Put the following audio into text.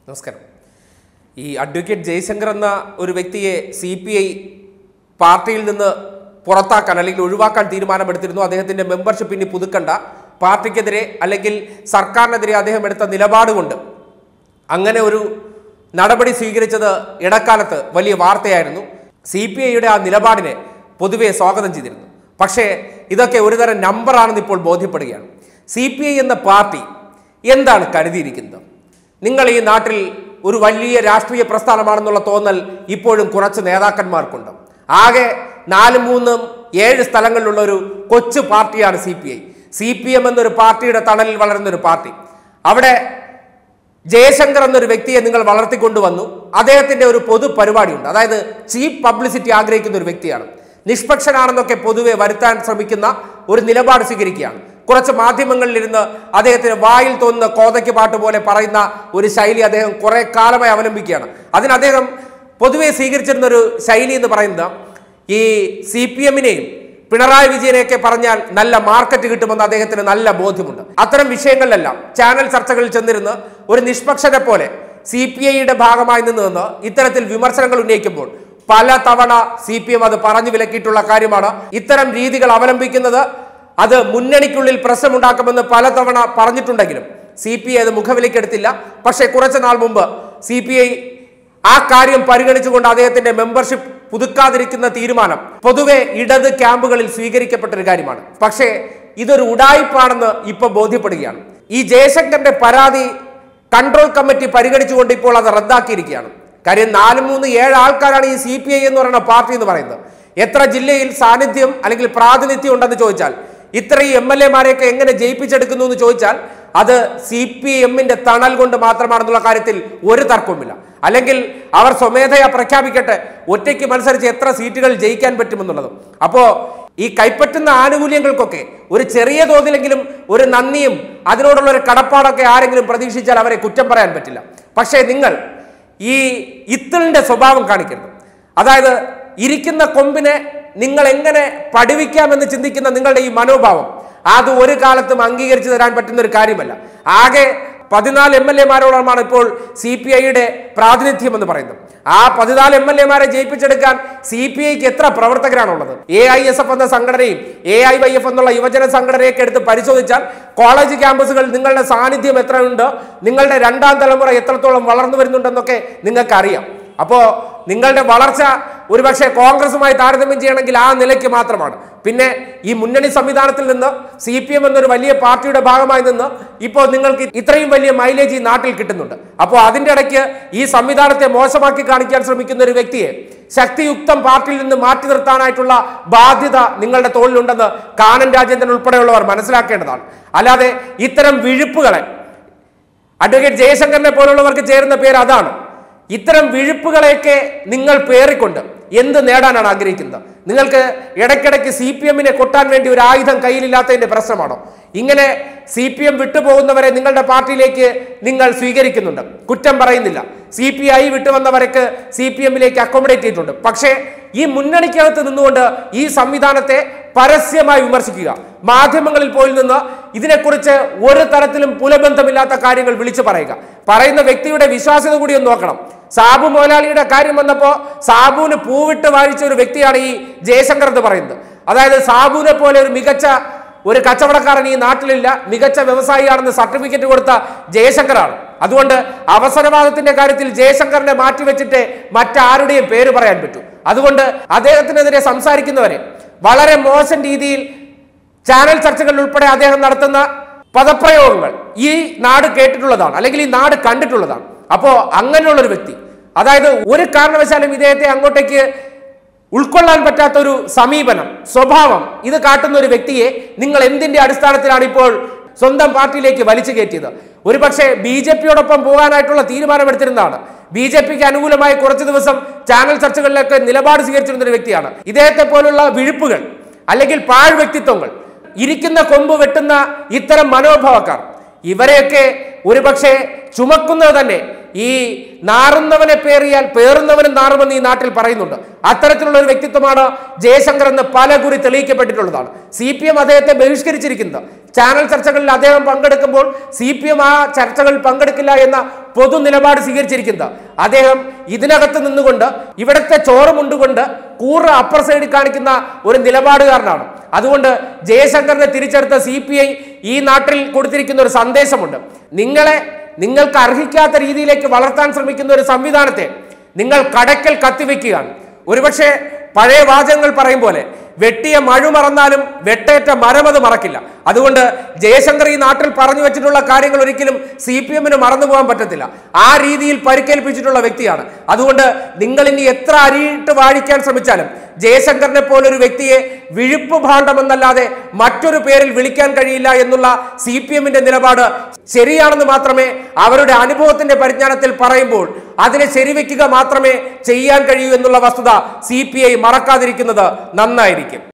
നമസ്കാരം ഈ അഡ്വക്കേറ്റ് ജയശങ്കർ എന്ന ഒരു വ്യക്തിയെ സി പി ഐ പാർട്ടിയിൽ നിന്ന് പുറത്താക്കാൻ അല്ലെങ്കിൽ ഒഴിവാക്കാൻ തീരുമാനമെടുത്തിരുന്നു അദ്ദേഹത്തിന്റെ മെമ്പർഷിപ്പ് ഇനി പുതുക്കണ്ട പാർട്ടിക്കെതിരെ അല്ലെങ്കിൽ സർക്കാരിനെതിരെ അദ്ദേഹം എടുത്ത നിലപാട് കൊണ്ട് അങ്ങനെ ഒരു നടപടി സ്വീകരിച്ചത് ഇടക്കാലത്ത് വലിയ വാർത്തയായിരുന്നു സി പി ഐയുടെ ആ നിലപാടിനെ പൊതുവെ സ്വാഗതം ചെയ്തിരുന്നു പക്ഷേ ഇതൊക്കെ ഒരുതരം നമ്പറാണെന്ന് ഇപ്പോൾ ബോധ്യപ്പെടുകയാണ് സി പി ഐ എന്ന പാർട്ടി എന്താണ് കരുതിയിരിക്കുന്നത് നിങ്ങൾ ഈ നാട്ടിൽ ഒരു വലിയ രാഷ്ട്രീയ പ്രസ്ഥാനമാണെന്നുള്ള തോന്നൽ ഇപ്പോഴും കുറച്ച് നേതാക്കന്മാർക്കുണ്ട് ആകെ നാല് മൂന്നും ഏഴ് സ്ഥലങ്ങളിലുള്ള ഒരു കൊച്ചു പാർട്ടിയാണ് C P I C P M എന്നൊരു പാർട്ടിയുടെ തണലിൽ വളരുന്ന ഒരു പാർട്ടി അവിടെ ജയശങ്കർ എന്നൊരു വ്യക്തിയെ നിങ്ങൾ വളർത്തിക്കൊണ്ടുവന്നു അദ്ദേഹത്തിന്റെ ഒരു പൊതു പരിപാടിയുണ്ട് അതായത് ചീപ്പ് പബ്ലിസിറ്റി ആഗ്രഹിക്കുന്ന ഒരു വ്യക്തിയാണ് നിഷ്പക്ഷനാണെന്നൊക്കെ പൊതുവെ വരുത്താൻ ശ്രമിക്കുന്ന ഒരു നിലപാട് സ്വീകരിക്കുകയാണ് കുറച്ച് മാധ്യമങ്ങളിലിരുന്ന് അദ്ദേഹത്തിന് വായിൽ തോന്നുന്ന കോതയ്ക്ക് പാട്ട് പോലെ പറയുന്ന ഒരു ശൈലി അദ്ദേഹം കുറെ കാലമായി അവലംബിക്കുകയാണ് അതിന് അദ്ദേഹം പൊതുവെ സ്വീകരിച്ചിരുന്ന ഒരു ശൈലി എന്ന് പറയുന്നത് ഈ സി പി എമ്മിനെയും പിണറായി വിജയനെയൊക്കെ പറഞ്ഞാൽ നല്ല മാർക്കറ്റ് കിട്ടുമെന്ന് അദ്ദേഹത്തിന് നല്ല ബോധ്യമുണ്ട് അത്തരം വിഷയങ്ങളിലെല്ലാം ചാനൽ ചർച്ചകളിൽ ചെന്നിരുന്ന് ഒരു നിഷ്പക്ഷനെ പോലെ സി പി ഐയുടെ ഭാഗമായി നിന്ന് നിന്ന് ഇത്തരത്തിൽ വിമർശനങ്ങൾ ഉന്നയിക്കുമ്പോൾ പല തവണ സി പി എം അത് പറഞ്ഞു വിലക്കിയിട്ടുള്ള കാര്യമാണ് ഇത്തരം രീതികൾ അവലംബിക്കുന്നത് അത് മുന്നണിക്കുള്ളിൽ പ്രശ്നമുണ്ടാക്കുമെന്ന് പലതവണ പറഞ്ഞിട്ടുണ്ടെങ്കിലും സി പി ഐ അത് മുഖവിലേക്കെടുത്തില്ല പക്ഷേ കുറച്ചു നാൾ മുമ്പ് സി പി ഐ ആ കാര്യം പരിഗണിച്ചുകൊണ്ട് അദ്ദേഹത്തിന്റെ മെമ്പർഷിപ്പ് പുതുക്കാതിരിക്കുന്ന തീരുമാനം പൊതുവെ ഇടത് ക്യാമ്പുകളിൽ സ്വീകരിക്കപ്പെട്ട ഒരു കാര്യമാണ് പക്ഷേ ഇതൊരു ഉടായിപ്പാണെന്ന് ഇപ്പൊ ബോധ്യപ്പെടുകയാണ് ഈ ജയശങ്കറിന്റെ പരാതി കൺട്രോൾ കമ്മിറ്റി പരിഗണിച്ചുകൊണ്ട് ഇപ്പോൾ അത് റദ്ദാക്കിയിരിക്കുകയാണ് കാര്യം നാല് മൂന്ന് ഏഴ് ആൾക്കാരാണ് ഈ സി പി ഐ എന്ന് പറയുന്ന പാർട്ടി എന്ന് പറയുന്നത് എത്ര ജില്ലയിൽ സാന്നിധ്യം അല്ലെങ്കിൽ പ്രാതിനിധ്യം ഉണ്ടെന്ന് ചോദിച്ചാൽ ഇത്രയും എം എൽ എമാരെയൊക്കെ എങ്ങനെ ജയിപ്പിച്ചെടുക്കുന്നു എന്ന് ചോദിച്ചാൽ അത് സി പി എമ്മിന്റെ തണൽ കൊണ്ട് മാത്രമാണെന്നുള്ള കാര്യത്തിൽ ഒരു തർക്കവുമില്ല അല്ലെങ്കിൽ അവർ സ്വമേധയാ പ്രഖ്യാപിക്കട്ടെ ഒറ്റയ്ക്ക് മത്സരിച്ച് എത്ര സീറ്റുകൾ ജയിക്കാൻ പറ്റുമെന്നുള്ളതും അപ്പോ ഈ കൈപ്പറ്റുന്ന ആനുകൂല്യങ്ങൾക്കൊക്കെ ഒരു ചെറിയ തോതിലെങ്കിലും ഒരു നന്ദിയും അതിനോടുള്ള ഒരു കടപ്പാടൊക്കെ ആരെങ്കിലും പ്രതീക്ഷിച്ചാൽ അവരെ കുറ്റം പറയാൻ പറ്റില്ല പക്ഷേ നിങ്ങൾ ഈ ഇത്തളിന്റെ സ്വഭാവം കാണിക്കരുത് അതായത് ഇരിക്കുന്ന കൊമ്പിനെ നിങ്ങൾ എങ്ങനെ പഠിപ്പിക്കാമെന്ന് ചിന്തിക്കുന്ന നിങ്ങളുടെ ഈ മനോഭാവം അത് ഒരു കാലത്തും അംഗീകരിച്ചു തരാൻ പറ്റുന്ന ഒരു കാര്യമല്ല ആകെ പതിനാല് എം എൽ എമാരോടമാണ് ഇപ്പോൾ സി പി ഐയുടെ പ്രാതിനിധ്യം എന്ന് പറയുന്നത് ആ പതിനാല് എം എൽ എമാരെ ജയിപ്പിച്ചെടുക്കാൻ സി പി ഐക്ക് എത്ര പ്രവർത്തകരാണുള്ളത് എ ഐ എസ് എഫ് എന്ന സംഘടനയും എ ഐ വൈ എഫ് എന്നുള്ള യുവജന സംഘടനയൊക്കെ എടുത്ത് പരിശോധിച്ചാൽ കോളേജ് ക്യാമ്പസുകളിൽ നിങ്ങളുടെ സാന്നിധ്യം എത്രയുണ്ട് നിങ്ങളുടെ രണ്ടാം തലമുറ എത്രത്തോളം വളർന്നു വരുന്നുണ്ടെന്നൊക്കെ നിങ്ങൾക്ക് അറിയാം അപ്പോ നിങ്ങളുടെ വളർച്ച ഒരുപക്ഷെ കോൺഗ്രസുമായി താരതമ്യം ചെയ്യണമെങ്കിൽ ആ നിലയ്ക്ക് മാത്രമാണ് പിന്നെ ഈ മുന്നണി സംവിധാനത്തിൽ നിന്ന് സി പി എം എന്നൊരു വലിയ പാർട്ടിയുടെ ഭാഗമായി നിന്ന് ഇപ്പോൾ നിങ്ങൾക്ക് ഇത്രയും വലിയ മൈലേജ് ഈ നാട്ടിൽ കിട്ടുന്നുണ്ട് അപ്പോൾ അതിൻ്റെ ഇടയ്ക്ക് ഈ സംവിധാനത്തെ മോശമാക്കി കാണിക്കാൻ ശ്രമിക്കുന്ന ഒരു വ്യക്തിയെ ശക്തിയുക്തം പാർട്ടിയിൽ നിന്ന് മാറ്റി നിർത്താനായിട്ടുള്ള ബാധ്യത നിങ്ങളുടെ തോളിലുണ്ടെന്ന് കാനൻ രാജേന്ദ്രൻ ഉൾപ്പെടെയുള്ളവർ മനസ്സിലാക്കേണ്ടതാണ് അല്ലാതെ ഇത്തരം വിഴുപ്പുകളെ അഡ്വക്കേറ്റ് ജയശങ്കറിനെ പോലുള്ളവർക്ക് ചേരുന്ന പേര് അതാണ് ഇത്തരം വിഴുപ്പുകളെയൊക്കെ നിങ്ങൾ പേറിക്കൊണ്ട് എന്ത് നേടാനാണ് ആഗ്രഹിക്കുന്നത് നിങ്ങൾക്ക് ഇടയ്ക്കിടയ്ക്ക് സി പി എമ്മിനെ കൊട്ടാൻ വേണ്ടി ഒരു ആയുധം കയ്യിലില്ലാത്തതിന്റെ പ്രശ്നമാണോ ഇങ്ങനെ സി പി എം വിട്ടുപോകുന്നവരെ നിങ്ങളുടെ പാർട്ടിയിലേക്ക് നിങ്ങൾ സ്വീകരിക്കുന്നുണ്ട് കുറ്റം പറയുന്നില്ല സി പി ഐ വിട്ടുവന്നവരൊക്കെ സി പി എമ്മിലേക്ക് അക്കോമഡേറ്റ് ചെയ്തിട്ടുണ്ട് പക്ഷേ ഈ മുന്നണിക്കകത്ത് നിന്നുകൊണ്ട് ഈ സംവിധാനത്തെ പരസ്യമായി വിമർശിക്കുക മാധ്യമങ്ങളിൽ പോയി നിന്ന് ഇതിനെക്കുറിച്ച് ഒരു തരത്തിലും പുലബന്ധമില്ലാത്ത കാര്യങ്ങൾ വിളിച്ചു പറയുക പറയുന്ന വ്യക്തിയുടെ വിശ്വാസ്യത കൂടി ഒന്ന് നോക്കണം സാബു മുതലാളിയുടെ കാര്യം വന്നപ്പോൾ സാബുവിന് പൂവിട്ട് വാഴിച്ച ഒരു വ്യക്തിയാണ് ഈ ജയശങ്കർ എന്ന് പറയുന്നത് അതായത് സാബുവിനെ പോലെ ഒരു മികച്ച ഒരു കച്ചവടക്കാരൻ ഈ നാട്ടിലില്ല മികച്ച വ്യവസായിയാണെന്ന് സർട്ടിഫിക്കറ്റ് കൊടുത്ത ജയശങ്കറാണ് അതുകൊണ്ട് അവസരവാദത്തിന്റെ കാര്യത്തിൽ ജയശങ്കറിനെ മാറ്റിവെച്ചിട്ട് മറ്റാരുടെയും പേര് പറയാൻ പറ്റൂ അതുകൊണ്ട് അദ്ദേഹത്തിനെതിരെ സംസാരിക്കുന്നവരെ വളരെ മോശം രീതിയിൽ ചാനൽ ചർച്ചകളിൽ ഉൾപ്പെടെ അദ്ദേഹം നടത്തുന്ന പദപ്രയോഗങ്ങൾ ഈ നാട് കേട്ടിട്ടുള്ളതാണ് അല്ലെങ്കിൽ ഈ നാട് കണ്ടിട്ടുള്ളതാണ് അപ്പോ അങ്ങനെയുള്ള ഒരു വ്യക്തി അതായത് ഒരു കാരണവശാലും ഇദ്ദേഹത്തെ അങ്ങോട്ടേക്ക് ഉൾക്കൊള്ളാൻ പറ്റാത്ത ഒരു സമീപനം സ്വഭാവം ഇത് കാട്ടുന്ന ഒരു വ്യക്തിയെ നിങ്ങൾ എന്തിന്റെ അടിസ്ഥാനത്തിലാണ് ഇപ്പോൾ സ്വന്തം പാർട്ടിയിലേക്ക് വലിച്ചു കയറ്റിയത് ഒരുപക്ഷെ ബി ജെ പിയോടൊപ്പം പോകാനായിട്ടുള്ള തീരുമാനമെടുത്തിരുന്നതാണ് ബി ജെ പിക്ക് അനുകൂലമായി കുറച്ചു ദിവസം ചാനൽ ചർച്ചകളിലൊക്കെ നിലപാട് സ്വീകരിച്ചിരുന്ന ഒരു വ്യക്തിയാണ് ഇദ്ദേഹത്തെ പോലുള്ള വിഴുപ്പുകൾ അല്ലെങ്കിൽ പാഴ് വ്യക്തിത്വങ്ങൾ ഇരിക്കുന്ന കൊമ്പ് വെട്ടുന്ന ഇത്തരം മനോഭാവക്കാർ ഇവരെയൊക്കെ ഒരുപക്ഷെ ചുമക്കുന്നത് തന്നെ ഈ നാറുന്നവനെ പേറിയാൽ പേറുന്നവനും നാറുമെന്ന് ഈ നാട്ടിൽ പറയുന്നുണ്ട് അത്തരത്തിലുള്ള ഒരു വ്യക്തിത്വമാണ് ജയശങ്കർ എന്ന് പല കുറി തെളിയിക്കപ്പെട്ടിട്ടുള്ളതാണ് സി പി എം അദ്ദേഹത്തെ ബഹിഷ്കരിച്ചിരിക്കുന്നത് ചാനൽ ചർച്ചകളിൽ അദ്ദേഹം പങ്കെടുക്കുമ്പോൾ സി പി എം ആ ചർച്ചകളിൽ പങ്കെടുക്കില്ല എന്ന പൊതു നിലപാട് സ്വീകരിച്ചിരിക്കുന്നത് അദ്ദേഹം ഇതിനകത്ത് നിന്നുകൊണ്ട് ഇവിടുത്തെ ചോറുമുണ്ടുകൊണ്ട് കൂറ് അപ്പർ സൈഡിൽ കാണിക്കുന്ന ഒരു നിലപാടുകാരനാണ് അതുകൊണ്ട് ജയശങ്കറിനെ തിരിച്ചെടുത്ത സി പി ഐ ഈ നാട്ടിൽ കൊടുത്തിരിക്കുന്ന ഒരു സന്ദേശമുണ്ട് നിങ്ങളെ നിങ്ങൾക്ക് അർഹിക്കാത്ത രീതിയിലേക്ക് വളർത്താൻ ശ്രമിക്കുന്ന ഒരു സംവിധാനത്തെ നിങ്ങൾ കടക്കൽ കത്തിവെക്കുകയാണ് ഒരുപക്ഷെ പഴയ വാചകങ്ങൾ പറയും പോലെ വെട്ടിയ മഴു മറന്നാലും വെട്ടേറ്റ മരമത് മറക്കില്ല അതുകൊണ്ട് ജയശങ്കർ ഈ നാട്ടിൽ പറഞ്ഞു വെച്ചിട്ടുള്ള കാര്യങ്ങൾ ഒരിക്കലും സി പി എമ്മിന് മറന്നു പോകാൻ പറ്റത്തില്ല ആ രീതിയിൽ പരിക്കേൽപ്പിച്ചിട്ടുള്ള വ്യക്തിയാണ് അതുകൊണ്ട് നിങ്ങൾ ഇനി എത്ര അരിയിട്ട് വാഴിക്കാൻ ശ്രമിച്ചാലും ജയശങ്കറിനെ പോലൊരു വ്യക്തിയെ വിഴുപ്പ് ഭാണ്ഡമെന്നല്ലാതെ മറ്റൊരു പേരിൽ വിളിക്കാൻ കഴിയില്ല എന്നുള്ള സി പി എമ്മിന്റെ നിലപാട് ശരിയാണെന്ന് മാത്രമേ അവരുടെ അനുഭവത്തിന്റെ പരിജ്ഞാനത്തിൽ പറയുമ്പോൾ അതിനെ ശരിവെക്കുക മാത്രമേ ചെയ്യാൻ കഴിയൂ എന്നുള്ള വസ്തുത സി മറക്കാതിരിക്കുന്നത് നന്നായിരിക്കും